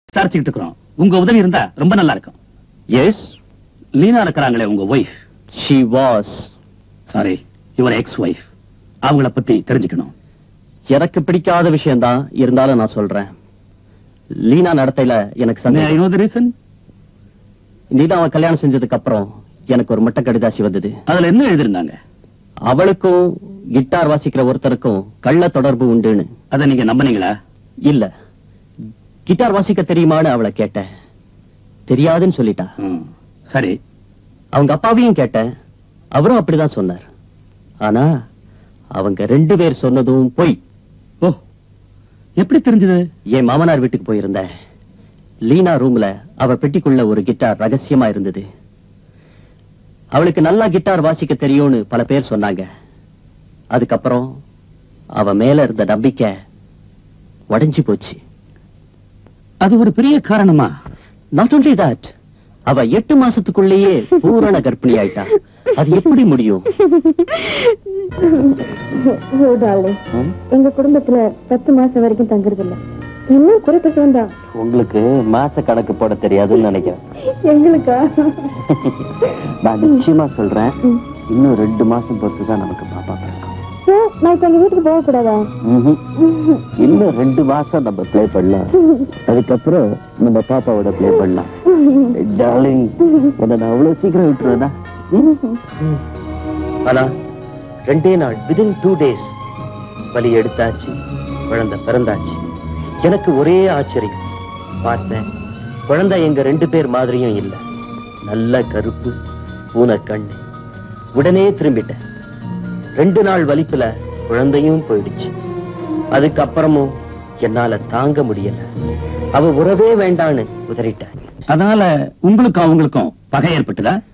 விசாரிச்சுக்கிட்டு இருக்கிறோம் உங்க உதவி இருந்தா ரொம்ப நல்லா இருக்கும் எஸ் லீனா இருக்கிறாங்களே உங்க wife she was sorry your ex wife அவங்கள பத்தி தெரிஞ்சுக்கணும் எனக்கு பிடிக்காத விஷயம்தான் இருந்தாலும் நான் சொல்றேன் லீனா நடத்தையில எனக்கு ஐ சந்தேகம் நோ தி ரீசன் நீதான் அவன் கல்யாணம் செஞ்சதுக்கு அப்புறம் எனக்கு ஒரு மட்ட கடிதாசி வந்தது அதுல என்ன எழுதிருந்தாங்க அவளுக்கும் கிட்டார் வாசிக்கிற ஒருத்தருக்கும் கள்ள தொடர்பு உண்டுன்னு அத நீங்க நம்புனீங்களா இல்ல கிட்டார் வாசிக்க தெரியுமான்னு அவளை கேட்டேன் தெரியாதுன்னு சொல்லிட்டா ம், சரி அவங்க அப்பாவையும் கேட்டேன் அவரும் அப்படிதான் சொன்னார் ஆனா அவங்க ரெண்டு பேர் சொன்னதும் பொய் ஓ எப்படி தெரிஞ்சது என் மாமனார் வீட்டுக்கு போயிருந்தேன் லீனா ரூம்ல அவ பெட்டிக்குள்ள ஒரு கிட்டார் ரகசியமா இருந்தது அவளுக்கு நல்லா கிட்டார் வாசிக்க தெரியும்னு பல பேர் சொன்னாங்க அதுக்கப்புறம் அவ மேல இருந்த நம்பிக்கை உடைஞ்சு போச்சு அது ஒரு பெரிய காரணமா நாட் only that அவ எட்டு மாசத்துக்குள்ளேயே பூரண கர்ப்பிணி ஆயிட்டா அது எப்படி முடியும் ஓ டார்லிங் எங்க குடும்பத்துல பத்து மாசம் வரைக்கும் தங்குறது இல்ல இன்னும் குறிப்பிட்டு தான் உங்களுக்கு மாச கணக்கு போட தெரியாதுன்னு நினைக்கிறேன் எங்களுக்கா நான் நிச்சயமா சொல்றேன் இன்னும் ரெண்டு மாசம் பொறுத்து தான் நமக்கு பாப்பா பிறக்கும் சோ, நான் இப்ப எங்க வீட்டுக்கு போக கூடாதா ம்ஹும். இன்னும் ரெண்டு மாசம் நம்ம ப்ளே பண்ணலாம் அதுக்கப்புறம் நம்ம பாப்பாவோட ப்ளே பண்ணலாம் டார்லிங் உன்னை நான் அவ்வளவு சீக்கிரம் விட்டுருவேனா ஆனா ரெண்டே நாள் விதின் டூ டேஸ் வலி எடுத்தாச்சு குழந்தை பிறந்தாச்சு எனக்கு ஒரே ஆச்சரியம் பார்த்தேன் குழந்தை எங்க ரெண்டு பேர் மாதிரியும் இல்ல நல்ல கருப்பு பூனை கண்ணு உடனே திரும்பிட்டேன் ரெண்டு நாள் வலிப்புல குழந்தையும் போயிடுச்சு அதுக்கப்புறமும் என்னால தாங்க முடியல அவ உறவே வேண்டான்னு உதறிட்டேன் அதனால உங்களுக்கும் அவங்களுக்கும் பகை ஏற்பட்டுதா